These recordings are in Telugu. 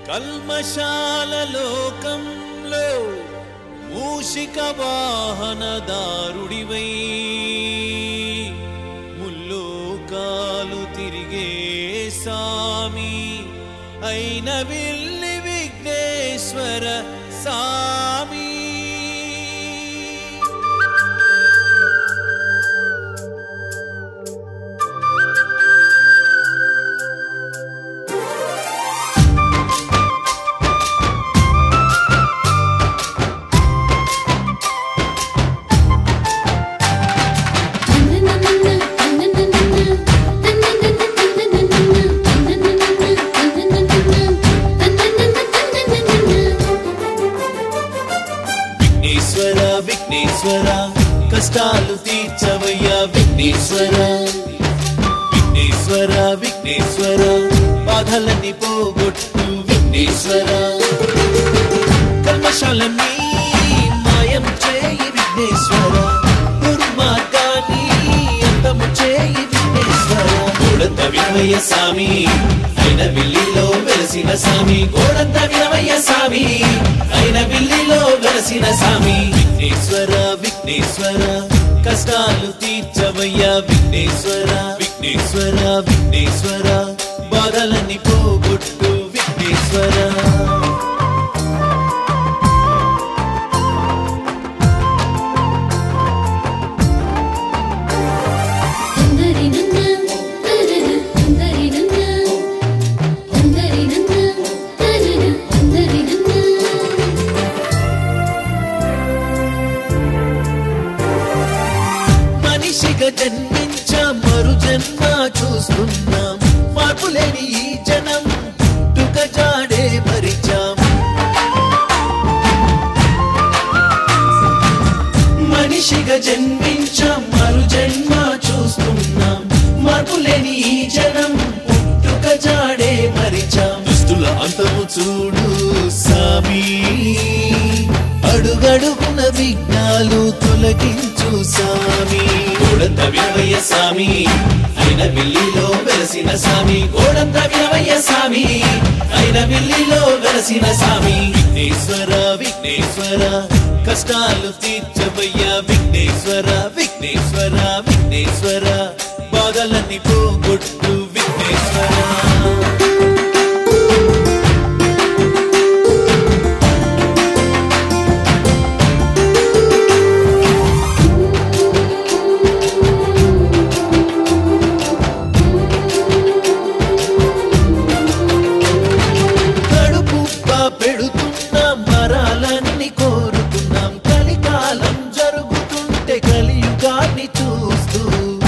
కల్మశాల లోకంలో మూషిక వాహనదారుడివై ముల్లోకాలు తిరిగే సామి అయిన విల్లి విఘ్నేశ్వర సామి విఘ్నేశ్వర విఘ్నేశ్వర కష్టాలు తీర్చవయ్యా విఘ్నేశ్వర విఘ్నేశ్వర విఘ్నేశ్వర బాధలన్నీ పోగొట్టు విఘ్నేశ్వర కల్మశాలన్నీ మాయం చేయి విఘ్నేశ్వర దుర్మార్గాన్ని అంతము చేయి విఘ్నేశ్వర గోడంత వినవయ్య స్వామి అయిన విల్లిలో వెలసిన స్వామి గోడంత వినవయ్య స్వామి అయిన విల్లిలో వెలసిన స్వామి విఘ్నేశ్వర విఘ్నేశ్వర కష్టాలు తీర్చవయ్యా విఘ్నేశ్వర విఘ్నేశ్వర విఘ్నేశ్వర బాధలన్నీ పోగొట్టు విఘ్నేశ్వర మనిషిగా జన్మించ మరు జన్మ చూస్తున్నాం మార్పు లేని ఈ జనం పుట్టుక జాడే మరిచాం మనిషిగా జన్మించ మరు జన్మ చూస్తున్నాం మార్పు లేని ఈ జనం పుట్టుక జాడే మరిచాం దుస్తుల అంతము చూడు సామి అడుగడుగున విఘ్నాలు తొలగించు సామి గోడంత వినవయ్య సామి అయిన విల్లిలో వెలసిన సామి గోడంత వినవయ్య సామి అయిన విల్లిలో వెలసిన సామి విఘ్నేశ్వర విఘ్నేశ్వర కష్టాలు తీర్చవయ్యా విఘ్నేశ్వర విఘ్నేశ్వర విఘ్నేశ్వర బాధలన్నీ పోగొట్టు విఘ్నేశ్వర కడుపుబ్బ పెడుతున్నాం మరాలన్నీ కోరుతున్నాం కలికాలం జరుగుతుంటే కలియుగాన్ని చూస్తూ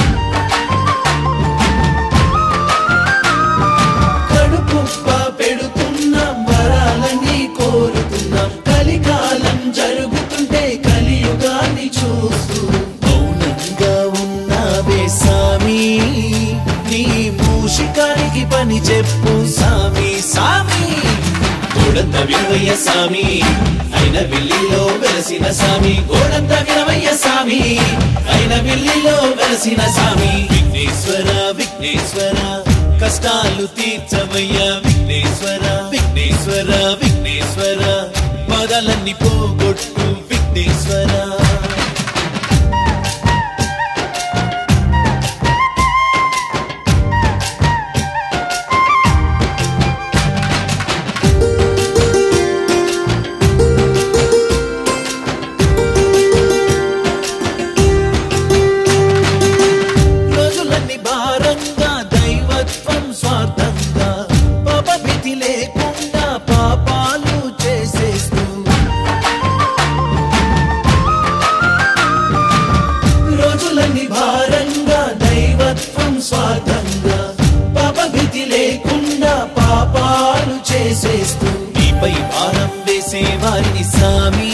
కడుపుబ్బ పెడుతున్నాం వరాలని కోరుతున్నాం కలికాలం జరుగుతుంటే కలియుగాన్ని చూస్తూ మౌనంగా ఉన్నావే సామి నీ మూషికానికి పని చెప్పు సామి సామి గోడంత వినవయ్య సామి అయిన విల్లిలో వెలసిన సామి గోడంత వినవయ్య సామి అయిన విల్లిలో వెలసిన సామి విఘ్నేశ్వర విఘ్నేశ్వర కష్టాలు తీర్చవయ్య విఘ్నేశ్వర విఘ్నేశ్వర విఘ్నేశ్వర బాధలన్నీ పోగొట్టు విఘ్నేశ్వర రోజులన్నీ భారంగా దైవత్వం స్వార్థంగా పాపభీతి లేకుండా పాపాలు చేసేస్తూ రోజులన్నీ భారంగా దైవత్వం స్వార్థంగా పాపభీతి లేకుండా పాపాలు చేసేస్తూ నీపై భారం వేసే వారిని సామి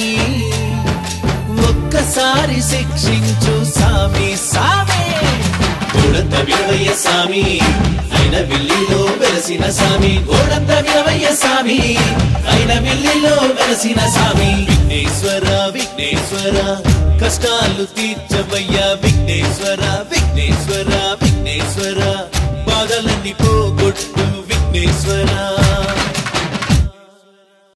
ఒక్కసారి శిక్షించు సామి సామి గోడంత వినవయ్య సామి అయిన విల్లిలో వెలసిన సామి గోడంత వినవయ్య సామి అయిన విల్లిలో వెలసిన సామి విఘ్నేశ్వర విఘ్నేశ్వర కష్టాలు తీర్చవయ్యా విఘ్నేశ్వర విఘ్నేశ్వర విఘ్నేశ్వర బాధలన్నీ పోగొట్టు విఘ్నేశ్వర